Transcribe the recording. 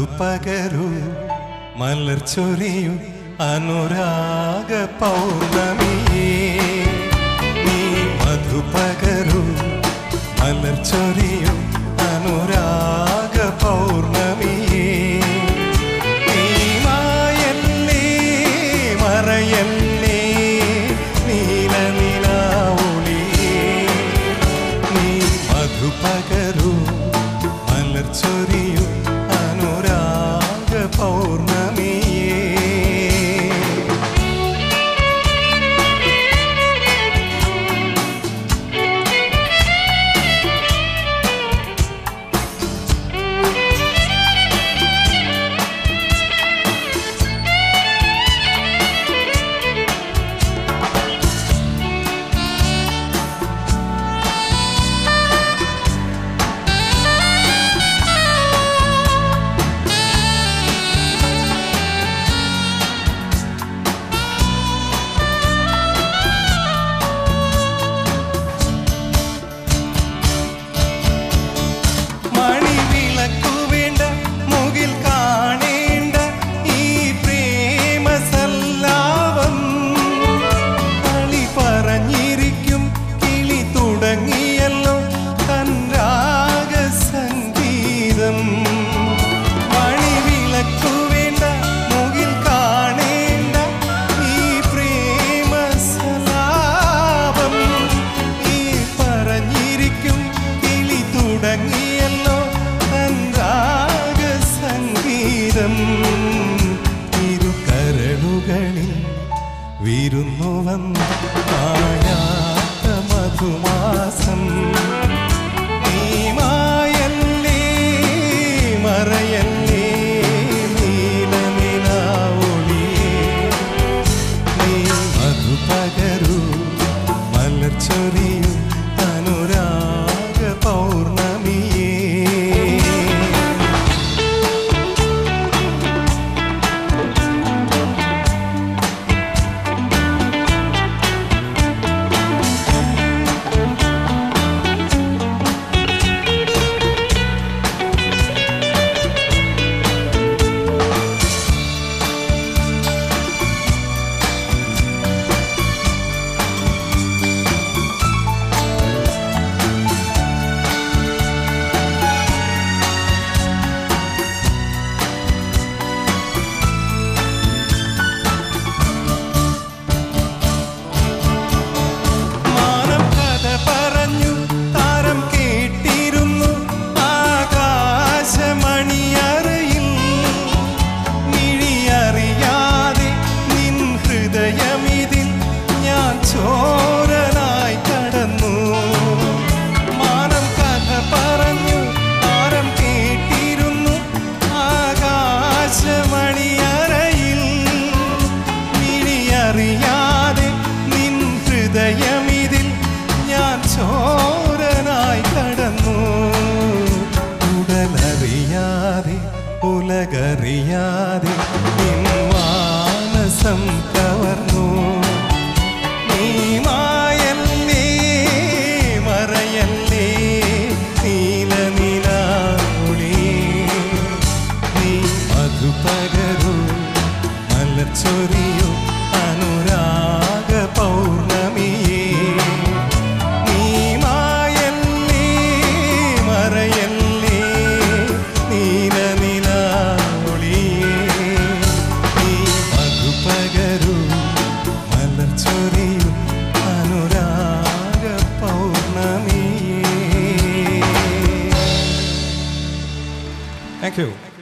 മധുപകരു മലർച്ചൊരിയു അനുരാഗ പൗർണമിയേ നീ മധുപകരു മലർച്ചൊരിയു അനുരാഗ പൗർണമിയേ നീ മായല്ലേ മറയല്ലേ നീല നിലാവുളിയേ നീ മധുപകരു മലർച്ചൊരിയു അനുരാഗ പൗർണമിയേ മണിവിളക്കു വേണ്ട മുകിൽ കാണേണ്ട ഈ പ്രേമ സല്ലാപം കളി പറഞ്ഞിരിക്കും കിളി തുടങ്ങിയല്ലോ തൻ രാഗ സംഗീതം മണിവിളക്കു വേണ്ട മുകിൽ കാണേണ്ട ഈ പ്രേമ സലാപം ഈ പറഞ്ഞിരിക്കും കിളി തുടങ്ങിയല്ലോ തൻ രാഗ സംഗീതം ഇരു കരളുകളിൽ വിരുന്നു വന്ന മായാത്ത മധുമാസം നീ മായല്ലേ മറയല്ലേ നീല നിലാവൊളിയേ നീ മധുപകരു മലർച്ചൊരിയു അനുരാഗ പൗർണമിയേ മാനം കഥ പറഞ്ഞു താരം കേട്ടിരുന്നു ആകാശമണിയറയിൽ മിഴിയറിയാതെ നിൻ ഹൃദയമിതിൽ ഞാൻ ചോരനായി കടന്നു മാനം കഥ പറഞ്ഞു താരം കേട്ടിരുന്നു ആകാശമണിയറയിൽ മിഴിയറിയാതെ നിൻ ഹൃദയമിതിൽ ഞാൻ ചോരനായി കടന്നു ഉടലറിയാതെ ഉലകറിയാതെ നിൻ മാനസം കവർന്നു നീ മായല്ലേ മറയല്ലേ നീല നിലാവുളിയേ നീ മധുപകരു മലച്ചൊരിയു അനുരാഗ പൗർണമിയേ നീ മായല്ലേ മറയല്ലേ നീല നിലാവുളിയേ നീ മധുപകരു മലച്ചൊരിയു അനുരാഗ പൗർണമിയേ താങ്ക് യു